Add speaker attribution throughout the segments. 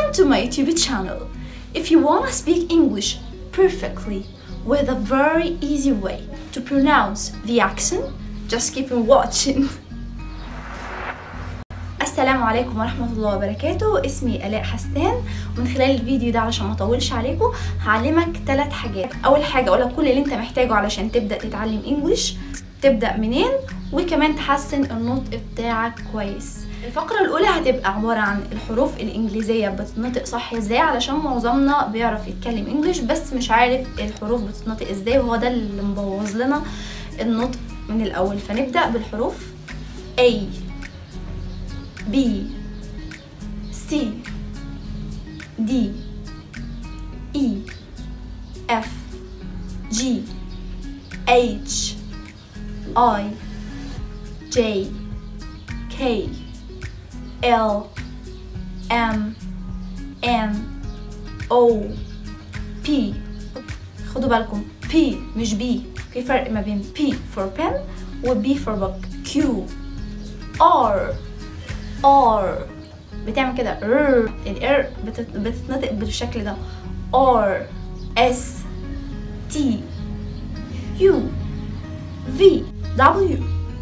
Speaker 1: Welcome to my YouTube channel. If you wanna speak English perfectly with a very easy way to pronounce the accent, just keep on watching. السلام عليكم ورحمة الله وبركاته اسمي آلاء حسان ومن خلال الفيديو ده علشان ما اطولش عليكم هعلمك ثلاث حاجات اول حاجة اقولك كل اللي انت محتاجه علشان تبدأ تتعلم انجليش تبدأ منين وكمان تحسن النطق بتاعك كويس الفقرة الأولى هتبقى عبارة عن الحروف الإنجليزية بتتنطق صح ازاي علشان معظمنا بيعرف يتكلم انجليش بس مش عارف الحروف بتتنطق ازاي وهو ده اللي مبوظ لنا النطق من الأول فنبدأ بالحروف A B C D E F G H I J K L M N O P خدوا بالكم P مش B في فرق ما بين P for pen و B for book Q R R بتعمل كده R ال R بتت- بتتنطق بالشكل ده R S T U V W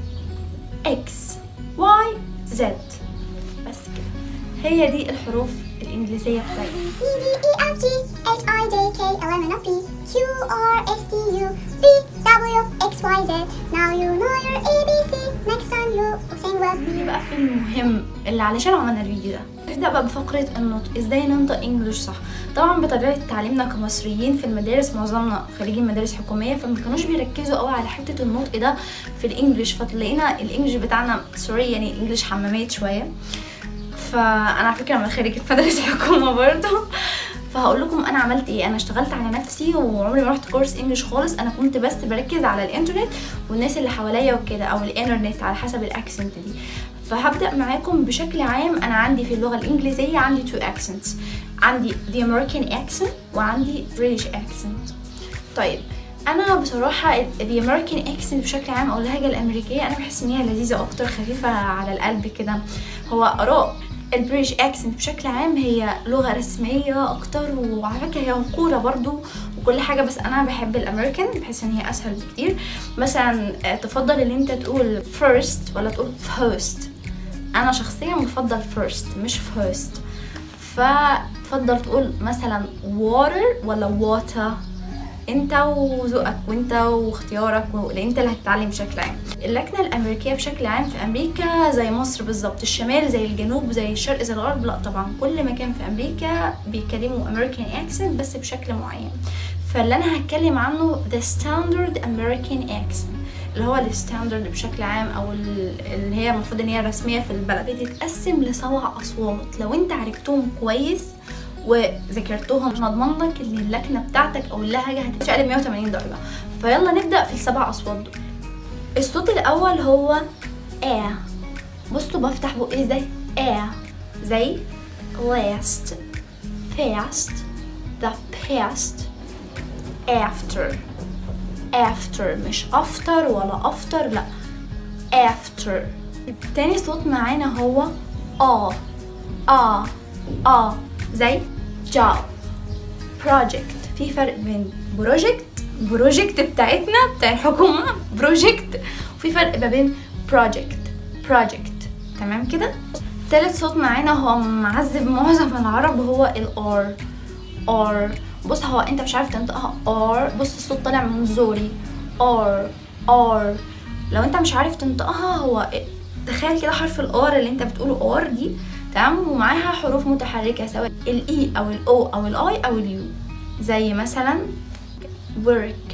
Speaker 1: X Y Z بس كده هي دي الحروف الإنجليزية بتاعتنا
Speaker 2: C D E F G H I J K L M N O P Q R S T U V W X Y Z. Now you know your ABC. Next time you sing well.
Speaker 1: نيجي بقى في المهم اللي علشان عملنا الفيديو ده نبدأ بقى بفقرة النطق ازاي ننطق انجلش صح طبعا بطبيعة تعليمنا كمصريين في المدارس معظمنا خريجين مدارس حكومية فما كانوش بيركزوا قوي على حتة النطق ده في الانجليش فتلاقينا الانجليش بتاعنا سوري يعني انجليش حمامات شوية فانا على فكره انا خريجه مدرسه حكومه برضه فهقول لكم انا عملت ايه انا اشتغلت على نفسي وعمري ما رحت كورس انجلش خالص انا كنت بس بركز على الانترنت والناس اللي حواليا وكده او الانترنت على حسب الاكسنت دي فهبدا معاكم بشكل عام انا عندي في اللغه الانجليزيه عندي تو accents عندي the American accent وعندي British accent طيب انا بصراحه the American accent بشكل عام او اللهجه الامريكيه انا بحس ان هي لذيذه اكتر خفيفه على القلب كده هو اراء البريتش اكسنت بشكل عام هي لغه رسميه اكتر وعلى فكره هي وقوره برضو وكل حاجه بس انا بحب الامريكان بحس ان هي اسهل بكتير مثلا آه، تفضل ان انت تقول first ولا تقول first انا شخصيا بفضل first مش first فتفضل تقول مثلا water ولا water انت وذوقك وانت واختيارك و- لان انت اللي هتتعلم بشكل عام اللكنه الامريكيه بشكل عام في امريكا زي مصر بالظبط الشمال زي الجنوب زي الشرق زي الغرب لا طبعا كل مكان في امريكا بيتكلموا امريكان اكسنت بس بشكل معين فاللي انا هتكلم عنه the standard American accent اللي هو الستاندرد بشكل عام او ال- اللي هي المفروض ان هي رسميه في البلد بتتقسم لسبع اصوات لو انت عرفتهم كويس وذاكرتهم انا اضمن لك ان اللكنه بتاعتك او اللهجه هتتقلب 180 درجه فيلا نبدا في السبع اصوات دول الصوت الاول هو ا بصوا بفتح بقي ازاي ا زي last fast the past after after مش after ولا after لا after تاني صوت معانا هو اه اه اه زي job project في فرق بين بروجكت بروجكت بتاعتنا بتاع الحكومة بروجكت وفي فرق ما بين project project تمام كده تالت صوت معانا هو معذب معظم العرب هو الار ار بص هو انت مش عارف تنطقها ار بص الصوت طالع من زوري ار ار لو انت مش عارف تنطقها هو تخيل كده حرف الار اللي انت بتقوله ار دي تمام ومعاها حروف متحركه سواء الاي او الاو او الاي او اليو زي مثلا work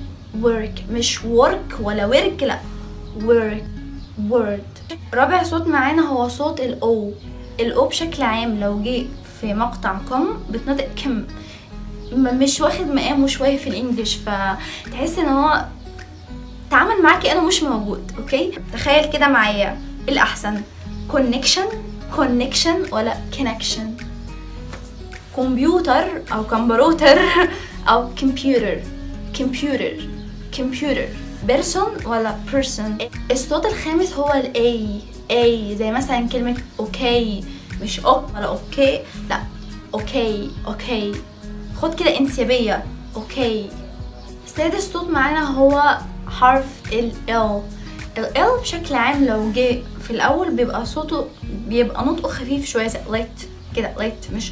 Speaker 1: work مش work ولا work لا work word رابع صوت معانا هو صوت الاو الاو بشكل عام لو جه في مقطع كم بتنطق كم م- مش واخد مقامه شويه في الانجليش فتحس ان هو تعامل معاه كانه مش موجود اوكي تخيل كده معايا إيه الاحسن connection connection ولا connection كمبيوتر او كمبروتر او كمبيوتر كمبيوتر كمبيوتر بيرسون ولا بيرسون الصوت الخامس هو الاي اي زي مثلا كلمة اوكي مش اوك ولا اوكي لا اوكي اوكي خد كده انسيابية اوكي سادس صوت معانا هو حرف ال L ال L بشكل عام لو جه في الأول بيبقى صوته بيبقى نطقه خفيف شوية زي lit كده lit مش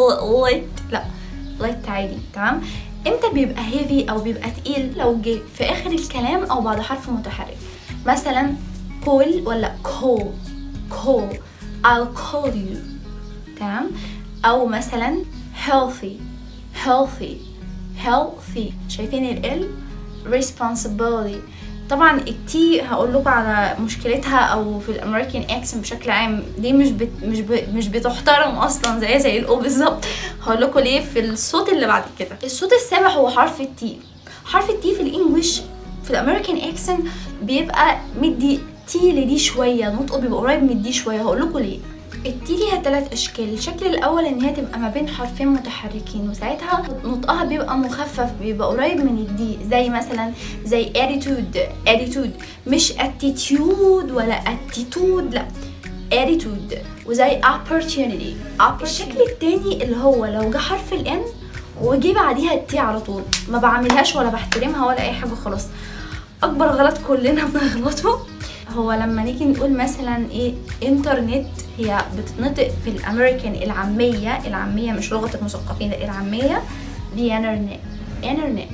Speaker 1: lit لا lit عادي تمام امتى بيبقى heavy أو بيبقى تقيل لو جه في آخر الكلام أو بعد حرف متحرك مثلا call ولا call call I'll call you تمام أو مثلا healthy healthy healthy شايفين ال L responsibility طبعا التي هقول لكم على مشكلتها او في الامريكان اكسن بشكل عام دي مش بت مش ب مش بتحترم اصلا زي زي الاو بالظبط هقول لكم ليه في الصوت اللي بعد كده الصوت السابع هو حرف التي حرف التي في الانجليش في الامريكان اكسن بيبقى مدي تي لدي شويه نطقه بيبقى قريب من دي شويه هقول لكم ليه التي ليها ثلاث اشكال الشكل الاول ان هي تبقى ما بين حرفين متحركين وساعتها نطقها بيبقى مخفف بيبقى قريب من الدي زي مثلا زي attitude attitude مش attitude ولا attitude لا attitude وزي opportunity, opportunity. الشكل التاني اللي هو لو جه حرف الان وجي بعديها التي على طول ما بعملهاش ولا بحترمها ولا اي حاجه خلاص اكبر غلط كلنا بنغلطه هو لما نيجي نقول مثلا ايه انترنت هي بتتنطق في الامريكان العاميه العاميه مش لغه المثقفين لا العاميه دي انترنت انترنت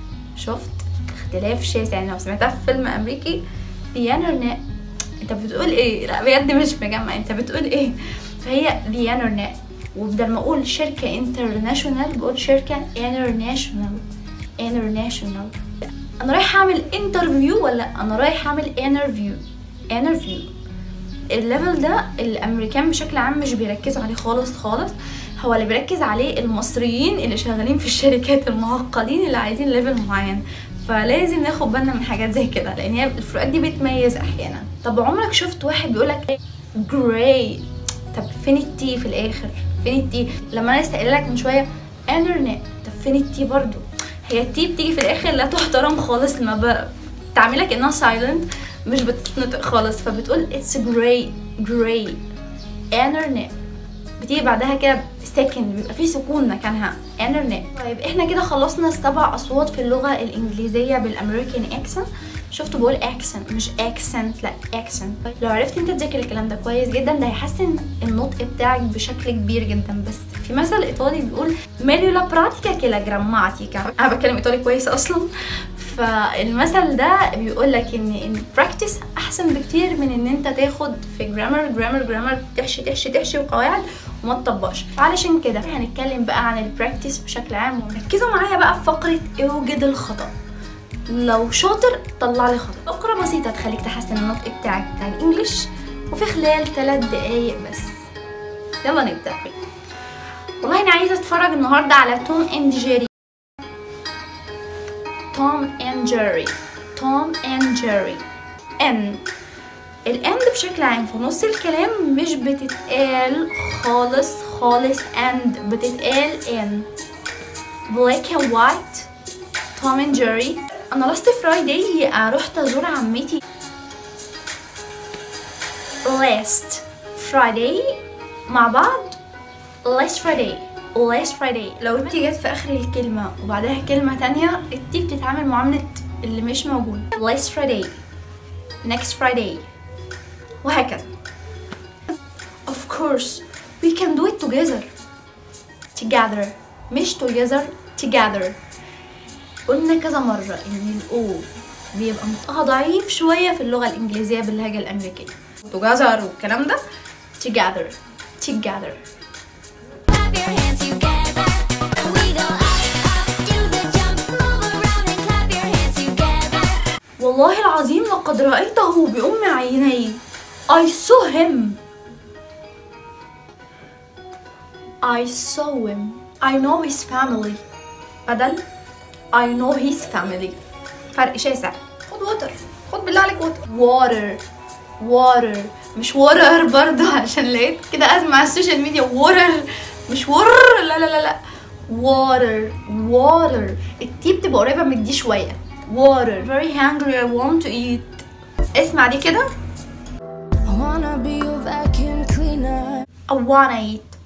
Speaker 1: شفت اختلاف شاسع يعني لو سمعتها في فيلم امريكي دي انترنت انت بتقول ايه لا بجد مش مجمع انت بتقول ايه فهي دي انترنت وبدل ما اقول شركه انترناشونال بقول شركه انترناشونال انترناشونال انا رايح اعمل انترفيو ولا انا رايح اعمل انترفيو انترفيو الليفل ده الامريكان بشكل عام مش بيركزوا عليه خالص خالص هو اللي بيركز عليه المصريين اللي شغالين في الشركات المعقدين اللي عايزين ليفل معين فلازم ناخد بالنا من حاجات زي كده لان هي الفروقات دي بتميز احيانا طب عمرك شفت واحد بيقولك جراي طب فين التي في الاخر فين التي لما انا لسه قايله لك من شويه انترنت طب فين التي برضو هي التي بتيجي في الاخر لا تحترم خالص لما بتعملها كانها سايلنت مش بتتنطق خالص فبتقول اتس جراي جراي انترنت بتيجي بعدها كده سكند بيبقى في سكون مكانها انترنت طيب احنا كده خلصنا السبع اصوات في اللغه الانجليزيه بالامريكان اكسنت شفتوا بقول اكسنت مش اكسنت لا اكسنت لو عرفت انت تذاكر الكلام ده كويس جدا ده هيحسن النطق بتاعك بشكل كبير جدا بس في مثل ايطالي بيقول ميليو لا براتيكا كي جراماتيكا انا بتكلم ايطالي كويس اصلا فالمثل ده بيقول لك ان ان براكتس احسن بكتير من ان انت تاخد في جرامر جرامر جرامر تحشي تحشي تحشي وقواعد وما تطبقش علشان كده هنتكلم بقى عن البراكتس بشكل عام وركزوا معايا بقى في فقره اوجد الخطا لو شاطر طلع لي خطا فقره بسيطه تخليك تحسن النطق بتاعك بتاع الانجليش وفي خلال 3 دقايق بس يلا نبدا والله انا عايزه اتفرج النهارده على توم اند جيري توم اند جيري توم اند جيري ان الاند بشكل عام في نص الكلام مش بتتقال خالص خالص اند بتتقال ان black and white توم اند جيري انا لاست فرايداي رحت ازور عمتي last Friday مع بعض last Friday last Friday لو التي جت في اخر الكلمة وبعدها كلمة تانية التي بتتعامل معاملة اللي مش موجود last Friday next Friday وهكذا of course we can do it together together مش together together قلنا كذا مرة ان الاو بيبقى نطقها ضعيف شوية في اللغة الإنجليزية باللهجة الأمريكية together والكلام ده together together
Speaker 3: Clap your hands together. We go up, up, do the jump, move around and clap your hands together.
Speaker 1: والله العظيم لقد رأيته بأم عيني I saw him I saw him I know his family بدل I know his family فرق شاسع خد ووتر خد بالله عليك ووتر water water مش water برضه عشان لقيت كده أزمة على السوشيال ميديا water مش water لا لا لا لا water water التي بتبقى قريبة من دي شوية water very hungry I want to eat اسمع دي كده
Speaker 3: I wanna be your vacuum cleaner.
Speaker 1: I wanna eat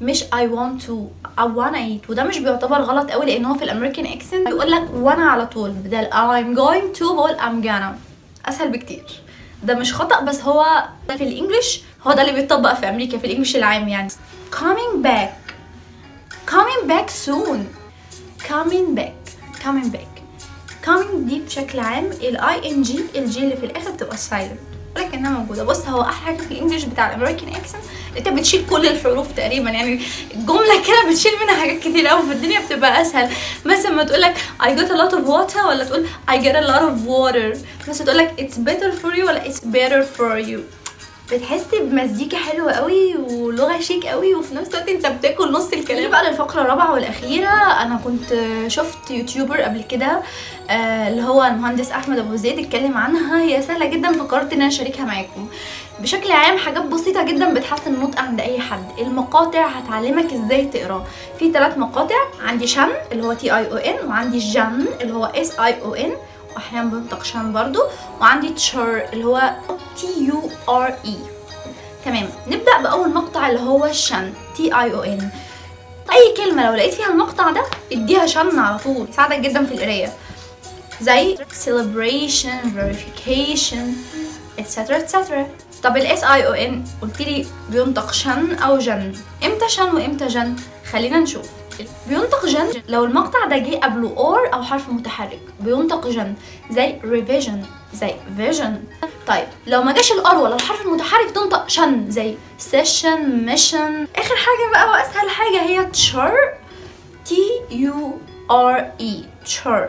Speaker 1: مش I want to I wanna eat وده مش بيعتبر غلط قوي لان هو في الامريكان اكسنت بيقول لك وانا على طول بدل I'm going to بقول I'm gonna اسهل بكتير ده مش خطأ بس هو في الانجليش هو ده اللي بيتطبق في امريكا في الانجليش العام يعني coming back coming back soon coming back coming back coming دي بشكل عام الاي ان جي الجي اللي في الاخر بتبقى سايلنت لكنها موجوده بص هو احلى حاجه في الانجليش بتاع الامريكان اكسنت انت بتشيل كل الحروف تقريبا يعني الجمله كده بتشيل منها حاجات كتير قوي في الدنيا بتبقى اسهل مثلا ما تقول لك I got a lot of water ولا تقول I get a lot of water مثلا تقول لك it's better for you ولا it's better for you بتحس بمزيكا حلوه قوي ولغه شيك قوي وفي نفس الوقت انت بتاكل نص الكلام بقى للفقره الرابعه والاخيره انا كنت شفت يوتيوبر قبل كده آه، اللي هو المهندس احمد ابو زيد اتكلم عنها هي سهله جدا فقررت ان انا اشاركها معاكم بشكل عام حاجات بسيطه جدا بتحسن النطق عند اي حد المقاطع هتعلمك ازاي تقرا في ثلاث مقاطع عندي شن اللي هو تي اي او ان وعندي جن اللي هو اس اي او ان واحيانا بنطق شان برضو وعندي تشر اللي هو تي يو ار اي تمام نبدا باول مقطع اللي هو شن تي اي او ان اي كلمه لو لقيت فيها المقطع ده اديها شن على طول يساعدك جدا في القرايه زي celebration verification etc etc طب الاس اي او ان قلت لي بينطق شن او جن امتى شن وامتى جن خلينا نشوف بينطق جن لو المقطع ده جه قبله اور او حرف متحرك بينطق جن زي revision زي vision طيب لو ما جاش الار ولا الحرف المتحرك تنطق شن زي session mission اخر حاجه بقى واسهل حاجه هي تشر تي يو ار اي تشر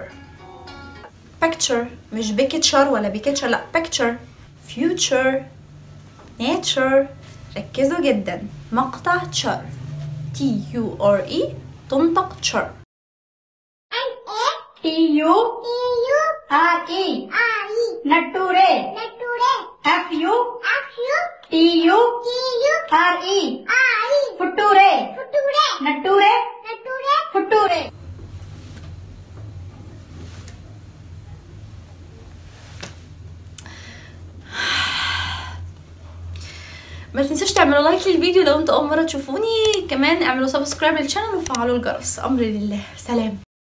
Speaker 1: picture مش picture ولا picture لا picture future nature ركزوا جدا مقطع تشر تي يو ار اي تنطق تشر
Speaker 4: T U R E ನಟ್ಟೂರೆ F U T U R E ಹುಟ್ಟೂರೆ ನಟ್ಟೂರೆ ಹುಟ್ಟೂರೆ
Speaker 1: ما تنسوش تعملوا لايك للفيديو لو انتوا اول مره تشوفوني كمان اعملوا سبسكرايب للشانل وفعلوا الجرس امر لله سلام